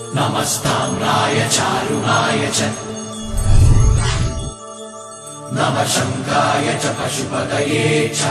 नमस्ताम्राय चारुणाय च नमः शङ्काय च पशुपतये च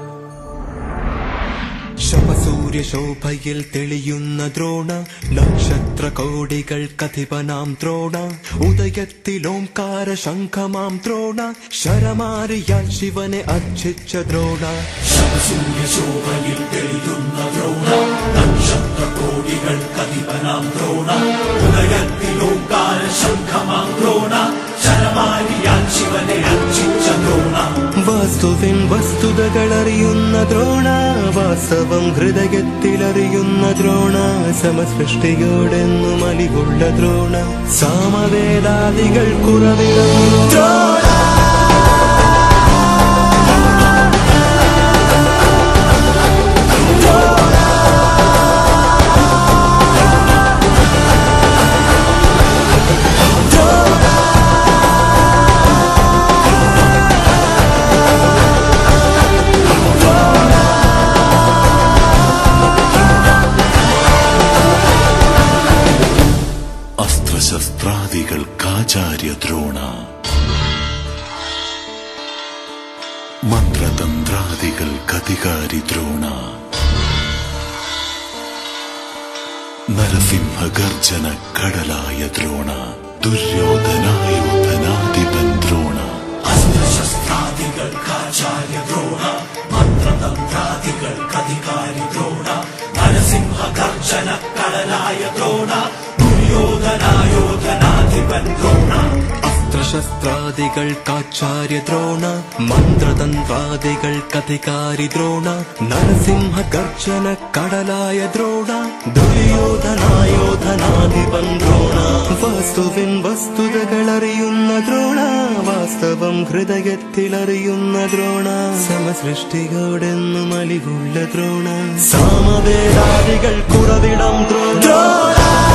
ശപസൂര്യശോഭയിൽ തെളിയുന്ന ദ്രോണ നക്ഷത്ര കോടികൾ കഥിപനാം ദ്രോണ ഉദയത്തിലോംകാര ശംഖമാം ദ്രോണ ശരമാരിയാൽ ശിവനെ അർച്ചിച്ച ദ്രോണ ശൂര്യശോഭയിൽ തെളിയുന്ന ദ്രോണ നക്ഷത്രകോടികൾ കതിപനാം ദ്രോണ ഉദയത്തിലോകാര ശംഖമാം ദ്രോണ ശരമാരിയാൽ ശിവനെ അർച്ചിച്ച ദ്രോണ വസ്തുവിൻ വസ്തുതകൾ അറിയുന്ന ദ്രോണ വാസ്തവം ഹൃദയത്തിലറിയുന്ന ദ്രോണ സമസൃഷ്ടിയോടെന്നും അലിവുള്ള ദ്രോണ സാമവേദാദികൾ കുറവിടുന്നു ദ്രോണ അസ്ത്രശസ്ത്രാദികൾക്കാചാര്യ ദ്രോണ മന്ത്രതന്ത്രാദികൾക്കധികാരി ദ്രോണ നരസിംഹഗർജന കടലായ ദ്രോണ ദുര്യോധനായോധനാധിപൻ ദ്രോണ അസ്ത്രശസ്ത്രാദികൾക്കാചാര്യ ദ്രോണ മന്ത്രതന്ത്രാദികൾക്കധികാരി ദ്രോണ നരസിംഹ ഗർജന കടലായ ദ്രോണ ദുര്യോധനായോധനാധിപൻ ദ്രോണ അസ്ത്രശസ്ത്രാദികൾക്കാചാര്യ ദ്രോണ മന്ത്രതന്ത്രാദികൾക്കധികാരി ദ്രോണ നരസിംഹ ഗർജന കടലായ ദ്രോണ ദുര്യോധനായോധനാധിപൻ ദ്രോണ വസ്തുവിൻ വസ്തുതകൾ അറിയുന്ന ദ്രോണ വാസ്തവം ഹൃദയത്തിലറിയുന്ന ദ്രോണ സമസൃഷ്ടിയോടെന്നും അലിവുള്ള ദ്രോണ സാമവേദാദികൾ കുറവിടം ദ്രോണ